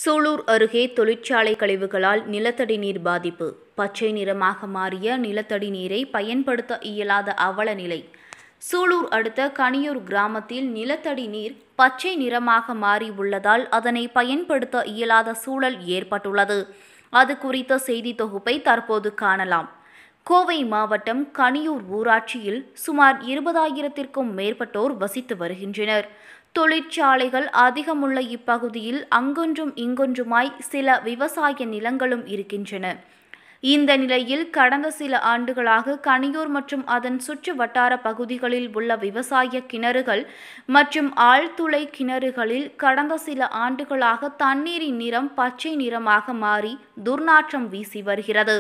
சூலூர் அருகே தொழிற்சாலை கழிவுகளால் நிலத்தடி நீர் பாதிப்பு பச்சை நிறமாக மாறிய நிலத்தடி நீரை பயன்படுத்த இயலாத அவல நிலை சூலூர் அடுத்த கனியூர் கிராமத்தில் நிலத்தடி நீர் பச்சை நிறமாக மாறி உள்ளதால் அதனை பயன்படுத்த இயலாத சூழல் ஏற்பட்டுள்ளது அது குறித்த செய்தி தொகுப்பை தற்போது காணலாம் கோவை மாவட்டம் கனியூர் ஊராட்சியில் சுமார் இருபதாயிரத்திற்கும் மேற்பட்டோர் வசித்து வருகின்றனர் தொழிற்சாலைகள் அதிகமுள்ள இப்பகுதியில் அங்கொன்றும் இங்கொன்றுமாய் சில விவசாய நிலங்களும் இருக்கின்றன இந்த நிலையில் கடந்த சில ஆண்டுகளாக கனியூர் மற்றும் அதன் சுற்று வட்டார பகுதிகளில் உள்ள விவசாய கிணறுகள் மற்றும் ஆழ்துளை கிணறுகளில் கடந்த சில ஆண்டுகளாக தண்ணீரின் நிறம் பச்சை நிறமாக மாறி துர்நாற்றம் வீசி வருகிறது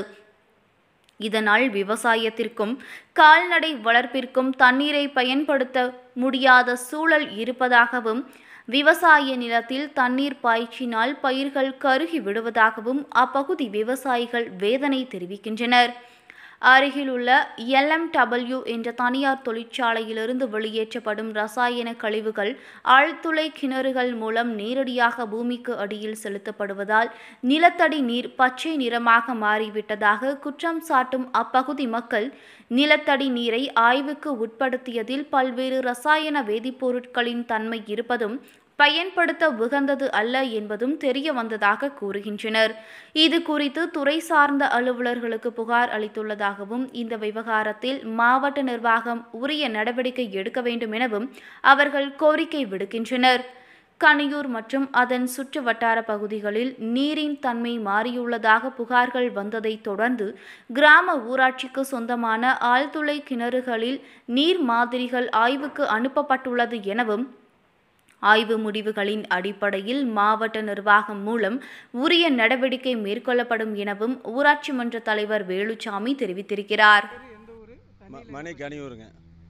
இதனால் விவசாயத்திற்கும் கால்நடை வளர்ப்பிற்கும் தண்ணீரை பயன்படுத்த முடியாத சூழல் இருப்பதாகவும் விவசாய நிலத்தில் தண்ணீர் பாய்ச்சினால் பயிர்கள் கருகி விடுவதாகவும் அப்பகுதி விவசாயிகள் வேதனை தெரிவிக்கின்றனர் அருகிலுள்ள எல்எம்டபிள்யூ என்ற தனியார் தொழிற்சாலையிலிருந்து வெளியேற்றப்படும் ரசாயன கழிவுகள் ஆழ்துளை கிணறுகள் மூலம் நேரடியாக பூமிக்கு அடியில் செலுத்தப்படுவதால் நிலத்தடி நீர் பச்சை நிறமாக மாறிவிட்டதாக குற்றம் சாட்டும் அப்பகுதி மக்கள் நிலத்தடி நீரை ஆய்வுக்கு உட்படுத்தியதில் பல்வேறு ரசாயன வேதிப்பொருட்களின் தன்மை இருப்பதும் பயன்படுத்த உகந்தது அல்ல என்பதும் தெரிய வந்ததாக கூறுகின்றனர் இது குறித்து துறை சார்ந்த அலுவலர்களுக்கு புகார் அளித்துள்ளதாகவும் இந்த விவகாரத்தில் மாவட்ட நிர்வாகம் உரிய நடவடிக்கை எடுக்க வேண்டும் எனவும் அவர்கள் கோரிக்கை விடுக்கின்றனர் கனியூர் மற்றும் அதன் சுற்று வட்டார பகுதிகளில் நீரின் தன்மை மாறியுள்ளதாக புகார்கள் வந்ததைத் தொடர்ந்து கிராம ஊராட்சிக்கு சொந்தமான ஆழ்துளை கிணறுகளில் நீர் மாதிரிகள் ஆய்வுக்கு அனுப்பப்பட்டுள்ளது எனவும் ஆய்வு முடிவுகளின் அடிப்படையில் மாவட்ட நிர்வாகம் மூலம் உரிய நடவடிக்கை மேற்கொள்ளப்படும் எனவும் ஊராட்சி மன்ற தலைவர் வேலுச்சாமி தெரிவித்திருக்கிறார் ம மணி கனியூருங்க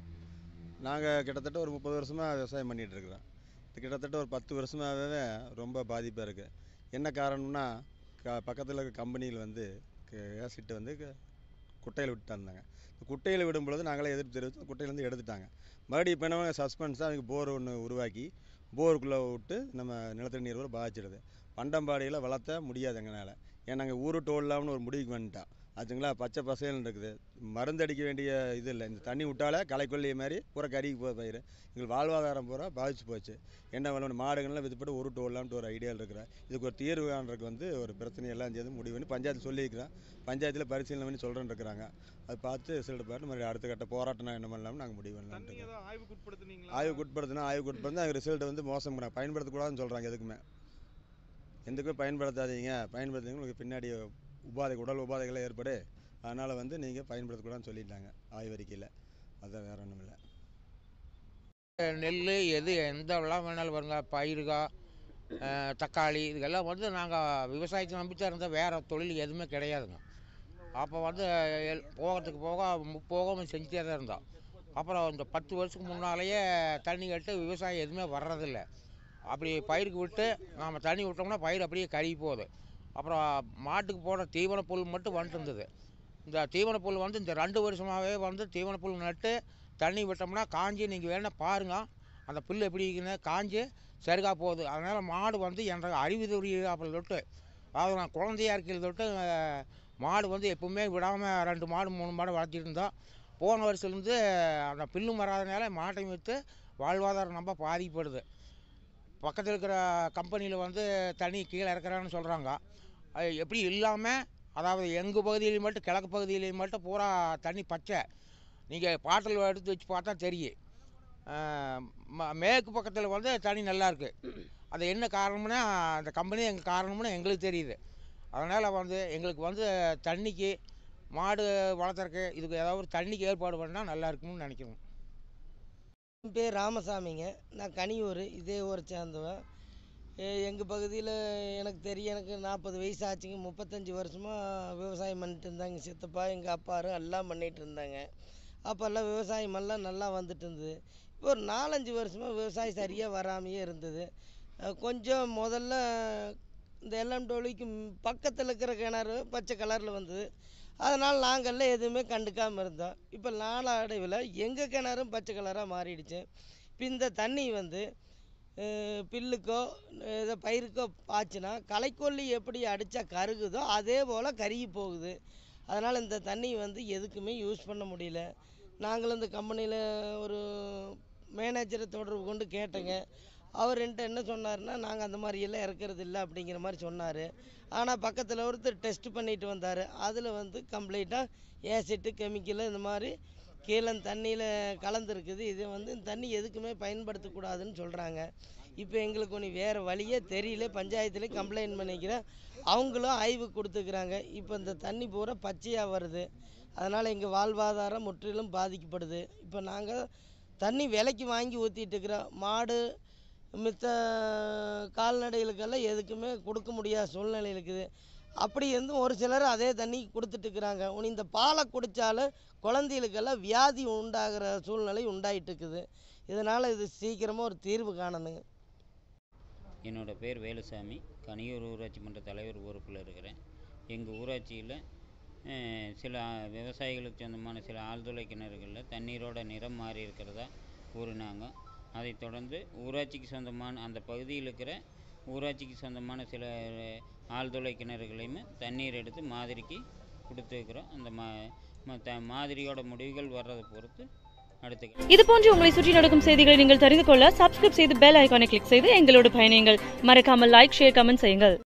நாங்கள் கிட்டத்தட்ட ஒரு முப்பது வருஷமாக விவசாயம் பண்ணிகிட்டு இருக்கிறோம் இது கிட்டத்தட்ட ஒரு பத்து வருஷமாகவே ரொம்ப பாதிப்பாக இருக்குது என்ன காரணம்னா க பக்கத்தில் இருக்க கம்பெனியில் வந்து ஏசிட்டு வந்து க- குட்டையில் விட்டுட்டாங்க இந்த குட்டையில் விடும் பொழுது நாங்களே எதிர்ப்பு தெரிவித்து குட்டையிலேருந்து எடுத்துட்டாங்க மறுபடியும் இப்போ என்ன சஸ்பென்ஸாக அவங்க போர் ஒன்று உருவாக்கி போருக்குள்ளே விட்டு நம்ம நிலத்தடி நீர் வரை பாதிச்சிடுது பண்டம்பாடியில் வளர்த்த முடியாது எங்களால் ஏன்னா நாங்கள் ஊரு டோல்லாம்னு ஒரு முடிவுக்கு வந்துட்டோம் ஆச்சுங்களா பச்சை பசேல்னு இருக்குது மருந்து அடிக்க வேண்டிய இது இல்லை இந்த தண்ணி விட்டாலே களைக்கொல்லிய மாதிரி பூரா கறிக்கு போய் பயிர் எங்களுக்கு வாழ்வாதாரம் பூரா பாதிச்சு போச்சு என்ன பண்ணணும் மாடுகள்லாம் வித்துப்பட்டு ஒரு டோல்லாம்ட்டு ஒரு ஐடியாவில் இருக்கிறேன் இதுக்கு ஒரு தீர்வு காண்றதுக்கு வந்து ஒரு பிரச்சனையெல்லாம் சேர்ந்து முடிவு பண்ணி பஞ்சாயத்து சொல்லியிருக்கிறேன் பஞ்சாயத்தில் பரிசீலனை பண்ணி சொல்கிறேன்னு இருக்கிறாங்க அது பார்த்து ரிசல்ட் பார்த்து மறுபடியும் அடுத்த கட்ட போராட்டம் என்ன பண்ணலாம்னு நாங்கள் முடிவு பண்ணலாம்னு தண்ணி இருக்கோம் ஏதோ ஆய்வுக்கு உட்படுத்துனீங்களா ஆய்வுக்கு உட்படுத்தினா ஆய்வுக்கு உட்படுத்தினா அது ரிசல்ட் வந்து மோசம் பண்ண பயன்படுத்தக்கூடாதுன்னு சொல்கிறாங்க எதுக்குமே எதுக்குமே பயன்படுத்தாதீங்க பயன்படுத்திங்க உங்களுக்கு பின்னாடி உபாதை உடல் உபாதைகள்லாம் ஏற்படு அதனால் வந்து நீங்கள் பயன்படுத்தக்கூடாதுன்னு சொல்லிட்டாங்க ஆய்வறிக்கையில் அதான் வேற ஒன்றும் இல்லை நெல் எது எந்த வெள்ளம் வேணாலும் வருங்க பயிருகா அஹ், தக்காளி இதுக்கெல்லாம் வந்து நாங்கள் விவசாயத்தை நம்பித்தான் இருந்தால் வேறு தொழில் எதுவுமே கிடையாதுங்க அப்போ வந்து எல்- போகிறதுக்கு போக முப்போகம் செஞ்சுட்டே தான் இருந்தோம் அப்புறம் இந்த பத்து வருஷத்துக்கு முன்னாலேயே தண்ணி கட்டு விவசாயம் எதுவுமே வர்றதில்ல அப்படி பயிருக்கு விட்டு நாம் தண்ணி விட்டோம்னா பயிர் அப்படியே கருகி போகுது அப்புறம் மாட்டுக்கு போடுற தீவன புல் மட்டும் வந்துட்டு இருந்தது இந்த தீவன புல் வந்து இந்த ரெண்டு வருஷமாகவே வந்து தீவன புல் நட்டு தண்ணி விட்டோம்னா காஞ்சி நீங்கள் வேணால் பாருங்க அந்த புல் எப்படி இருக்குன்னு காஞ்சி சருகா போகுது அதனால் மாடு வந்து என்ற அறிவு அப்படி தொட்டு அதாவது நான் குழந்தையா இருக்கிறது தொட்டு அஹ், மாடு வந்து எப்பவுமே விடாமல் ரெண்டு மாடு மூணு மாடு வளர்த்திட்டு இருந்தோம் போன வருஷத்துலேருந்து அந்த பில்லும் வராதனால மாட்டை விற்று வாழ்வாதாரம் ரொம்ப பாதிக்கப்படுது பக்கத்தில் இருக்கிற கம்பெனியில் வந்து தண்ணி கீழே இறக்குறான்னு சொல்கிறாங்க அது எப்படி இல்லாமல் அதாவது எங்கள் பகுதியிலையும் மட்டும் கிழக்கு பகுதியிலையும் மட்டும் பூரா தண்ணி பச்சை நீங்கள் பாட்டில் எடுத்து வச்சு பார்த்தா தெரியும் ஆஹ் ம- மேற்கு பக்கத்தில் வந்து தண்ணி நல்லா இருக்கு அது என்ன காரணம்னா அந்த கம்பெனி எங்கள் காரணம்னு எங்களுக்கு தெரியுது அதனால் வந்து எங்களுக்கு வந்து தண்ணிக்கு மாடு வளர்த்துறக்கு இதுக்கு ஏதாவது ஒரு தண்ணிக்கு ஏற்பாடு பண்ணால் நல்லா இருக்கும்னு நினைக்கிறோம் என் பேர் ராமசாமிங்க நான் கனியூர் இதே ஊரை சேர்ந்தவன் எங்கள் பகுதியில் எனக்கு தெரியும் எனக்கு நாற்பது வயசு ஆச்சுங்க முப்பத்தஞ்சு வருஷமாக விவசாயம் பண்ணிட்டு இருந்தாங்க சித்தப்பா எங்கள் அப்பாரு எல்லாம் பண்ணிகிட்டு இருந்தாங்க அப்போல்லாம் விவசாயமெல்லாம் நல்லா வந்துட்டு இருந்தது இப்போ ஒரு நாலஞ்சு வருஷமாக விவசாயம் சரியாக வராமையே இருந்தது அஹ் கொஞ்சம் முதல்ல இந்த எல்எம் டோலிக்கு பக்கத்தில் இருக்கிற கிணறு பச்சை கலரில் வந்தது அதனால் நாங்கள்லாம் எதுவுமே கண்டுக்காமல் இருந்தோம் இப்போ நாளடைவில் எங்கள் கிணறும் பச்சை கலராக மாறிடுச்சு இப்போ இந்த தண்ணி வந்து அஹ் பில்லுக்கோ ஏதோ பயிருக்கோ பாய்ச்சினா களைக்கொல்லி எப்படி அடித்தா கருகுதோ அதே போல் கருகி போகுது அதனால் இந்த தண்ணி வந்து எதுக்குமே யூஸ் பண்ண முடியல நாங்களும் இந்த கம்பெனியில் ஒரு மேனேஜரை தொடர்பு கொண்டு கேட்டேங்க அவர் என்கிட்ட என்ன சொன்னாருன்னா நாங்கள் அந்த மாதிரி எல்லாம் இறக்குறது இல்லை அப்படிங்கிற மாதிரி சொன்னார் ஆனால் பக்கத்தில் ஒருத்தர் டெஸ்ட் பண்ணிட்டு வந்தார் அதில் வந்து கம்ப்ளீட்டாக ஏசிட்டு கெமிக்கலு இந்த மாதிரி கீழே தண்ணியில் கலந்துருக்குது இது வந்து இந்த தண்ணி எதுக்குமே பயன்படுத்தக்கூடாதுன்னு சொல்கிறாங்க இப்போ எங்களுக்கு ஒன்று வேறு வழியே தெரியல பஞ்சாயத்துலேயும் கம்ப்ளைண்ட் பண்ணிக்கிறேன் அவங்களும் ஆய்வு கொடுத்துக்கிறாங்க இப்போ இந்த தண்ணி பூரா பச்சையாக வருது அதனால் எங்கள் வாழ்வாதாரம் முற்றிலும் பாதிக்கப்படுது இப்போ நாங்கள் தண்ணி விலைக்கு வாங்கி ஊற்றிட்டு இருக்கிறோம் மாடு மித்த கால்நடைகளுக்கெல்லாம் எதுக்குமே கொடுக்க முடியாத சூழ்நிலை இருக்குது அப்படி இருந்தும் ஒரு சிலர் அதே தண்ணி கொடுத்துட்டு இருக்கிறாங்க உனி இந்த பாலை குடித்தாலும் குழந்தைகளுக்கெல்லாம் வியாதி உண்டாகிற சூழ்நிலை உண்டாயிட்டு இருக்குது இதனால் இது சீக்கிரமாக ஒரு தீர்வு காணணுங்க என்னோட பேர் வேலுசாமி கனியூர் ஊராட்சி மன்ற தலைவர் பொறுப்பில் இருக்கிறேன் எங்கள் ஊராட்சியில் சில விவசாயிகளுக்கு சொந்தமான சில ஆழ்துளை கிணறுகளில் தண்ணீரோட நிறம் மாறி இருக்கிறதா கூறினாங்க அதைத் தொடர்ந்து ஊராட்சிக்கு சொந்தமான அந்த பகுதியில் இருக்கிற ஊராட்சிக்கு சொந்தமான சில ஆழ்துளை கிணறுகளையுமே தண்ணீர் எடுத்து மாதிரிக்கு கொடுத்துருக்குறோம் அந்த மா ம- த மாதிரியோட முடிவுகள் வர்றதை பொறுத்து அடுத்த இது போன்று உங்களை சுற்றி நடக்கும் செய்திகளை நீங்கள் தெரிந்து கொள்ள சப்ஸ்கிரைப் செய்து பெல் ஐகானை கிளிக் செய்து எங்களோடு பயணியுங்கள் மறக்காமல் லைக் ஷேர் கமெண்ட் செய்யுங்கள்